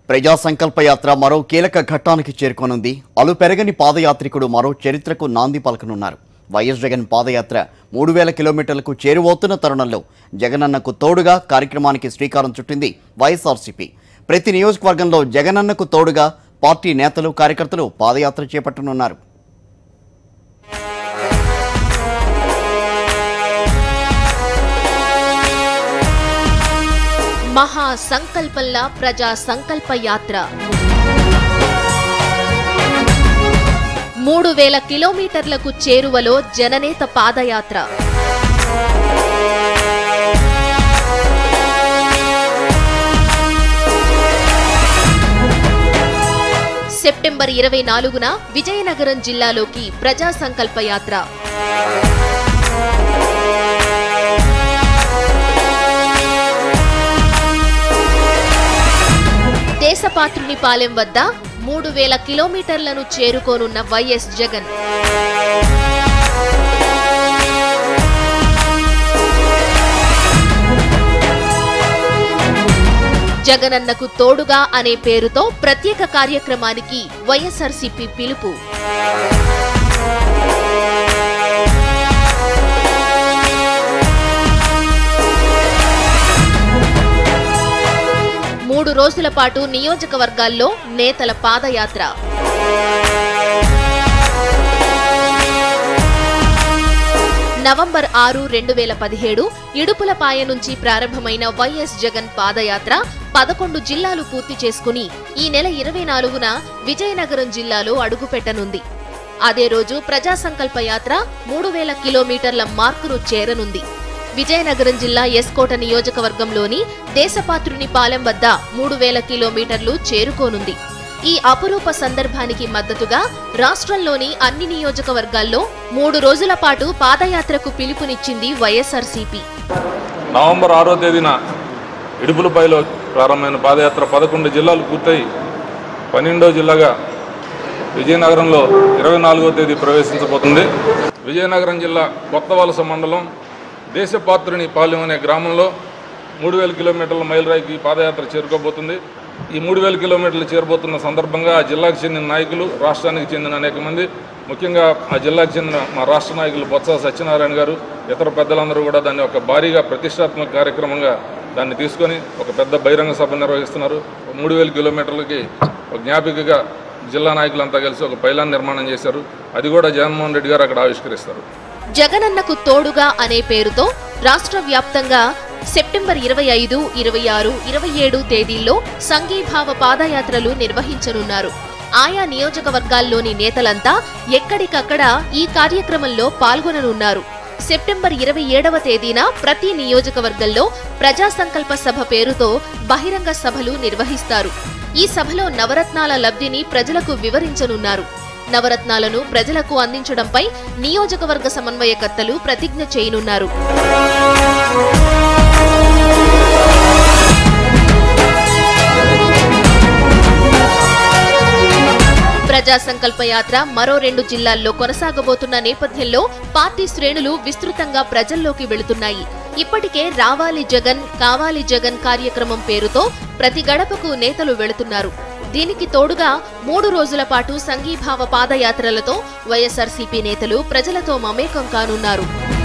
ప్రజా సంకల్ప యాత్ర మరో కీలక ఘట్టానికి చేరుకోనుంది అలు పెరగని పాదయాత్రికుడు మరో చరిత్రకు నాంది పలకనున్నారు వైఎస్ జగన్ పాదయాత్ర మూడు వేల కిలోమీటర్లకు చేరువవుతున్న తరుణంలో జగనన్నకు తోడుగా కార్యక్రమానికి శ్రీకారం చుట్టింది వైఎస్ఆర్సీపీ ప్రతి నియోజకవర్గంలో జగనన్నకు తోడుగా పార్టీ నేతలు కార్యకర్తలు పాదయాత్ర చేపట్టనున్నారు మహా సంకల్పంలా ప్రజా సంకల్ప యాత్ర మూడు వేల కిలోమీటర్లకు చేరువలో జననేత పాదయాత్ర సెప్టెంబర్ ఇరవై నాలుగున విజయనగరం జిల్లాలోకి ప్రజా సంకల్ప యాత్ర దేశపాత్రుని పాలెం వద్ద మూడు వేల కిలోమీటర్లను చేరుకోనున్న వైఎస్ జగన్ జగనన్నకు తోడుగా అనే పేరుతో ప్రత్యేక కార్యక్రమానికి వైఎస్ఆర్సీపీ పిలుపు మూడు రోజుల పాటు నియోజకవర్గాల్లో నేతల పాదయాత్ర నవంబర్ ఆరు రెండు వేల పదిహేడు ఇడుపులపాయ నుంచి ప్రారంభమైన వైఎస్ జగన్ పాదయాత్ర పదకొండు జిల్లాలు పూర్తి చేసుకుని ఈ నెల ఇరవై నాలుగున విజయనగరం జిల్లాలో అడుగుపెట్టనుంది అదే రోజు ప్రజా సంకల్ప యాత్ర మూడు వేల కిలోమీటర్ల మార్కును చేరనుంది విజయనగరం జిల్లా ఎస్కోట నియోజకవర్గంలోని దేశపాత్రుని పాలెం వద్ద మూడు వేల కిలోమీటర్లు చేరుకోనుంది ఈ అపురూప సందర్భానికి మద్దతుగా రాష్ట్రంలోని అన్ని నియోజకవర్గాల్లో మూడు రోజుల పాటు పాదయాత్రకు పిలుపునిచ్చింది వైఎస్ఆర్సీపీ నవంబర్ ఆరో తేదీన ఇడుపులపైలో ప్రారంభమైన పాదయాత్ర పదకొండు జిల్లాలు పూర్తయి పన్నెండో జిల్లాగా విజయనగరంలో ఇరవై నాలుగో తేదీ ప్రవేశించబోతుంది విజయనగరం జిల్లా కొత్త వలస మండలం దేశపాత్రుని పాలెం అనే గ్రామంలో మూడు వేల కిలోమీటర్ల మైలురాయికి పాదయాత్ర చేరుకోబోతుంది ఈ మూడు వేల కిలోమీటర్లు చేరబోతున్న సందర్భంగా ఆ జిల్లాకు చెందిన నాయకులు రాష్ట్రానికి చెందిన అనేక మంది ముఖ్యంగా ఆ జిల్లాకు చెందిన మా రాష్ట్ర నాయకులు బొత్స సత్యనారాయణ గారు ఇతర పెద్దలందరూ కూడా దాన్ని ఒక భారీగా ప్రతిష్టాత్మక కార్యక్రమంగా దాన్ని తీసుకొని ఒక పెద్ద బహిరంగ సభ నిర్వహిస్తున్నారు మూడు వేల కిలోమీటర్లకి ఒక జ్ఞాపికగా జిల్లా నాయకులంతా కలిసి ఒక పైలాన్ నిర్మాణం చేశారు అది కూడా జగన్మోహన్ రెడ్డి గారు అక్కడ ఆవిష్కరిస్తారు జగనన్నకు తోడుగా అనే పేరుతో రాష్ట్ర వ్యాప్తంగా సెప్టెంబర్ ఇరవై ఐదు ఇరవై ఆరు ఇరవై ఏడు తేదీల్లో సంఘీభావ పాదయాత్రలు నిర్వహించనున్నారు ఆయా నియోజకవర్గాల్లోని నేతలంతా ఎక్కడికక్కడ ఈ కార్యక్రమంలో పాల్గొననున్నారు సెప్టెంబర్ ఇరవై ఏడవ తేదీన ప్రతి నియోజకవర్గంలో ప్రజా సంకల్ప సభ పేరుతో బహిరంగ సభలు నిర్వహిస్తారు ఈ సభలో నవరత్నాల లబ్ధిని ప్రజలకు వివరించనున్నారు నవరత్నాలను ప్రజలకు అందించడంపై నియోజకవర్గ సమన్వయకర్తలు ప్రతిజ్ఞ చేయనున్నారు ప్రజా సంకల్ప యాత్ర మరో రెండు జిల్లాల్లో కొనసాగబోతున్న నేపథ్యంలో పార్టీ శ్రేణులు విస్తృతంగా ప్రజల్లోకి వెళుతున్నాయి ఇప్పటికే రావాలి జగన్ కావాలి జగన్ కార్యక్రమం పేరుతో ప్రతి గడపకు నేతలు వెళుతున్నారు దీనికి తోడుగా మూడు రోజుల పాటు సంఘీభావ పాదయాత్రలతో వైఎస్ఆర్సీపీ నేతలు ప్రజలతో మమేకం కానున్నారు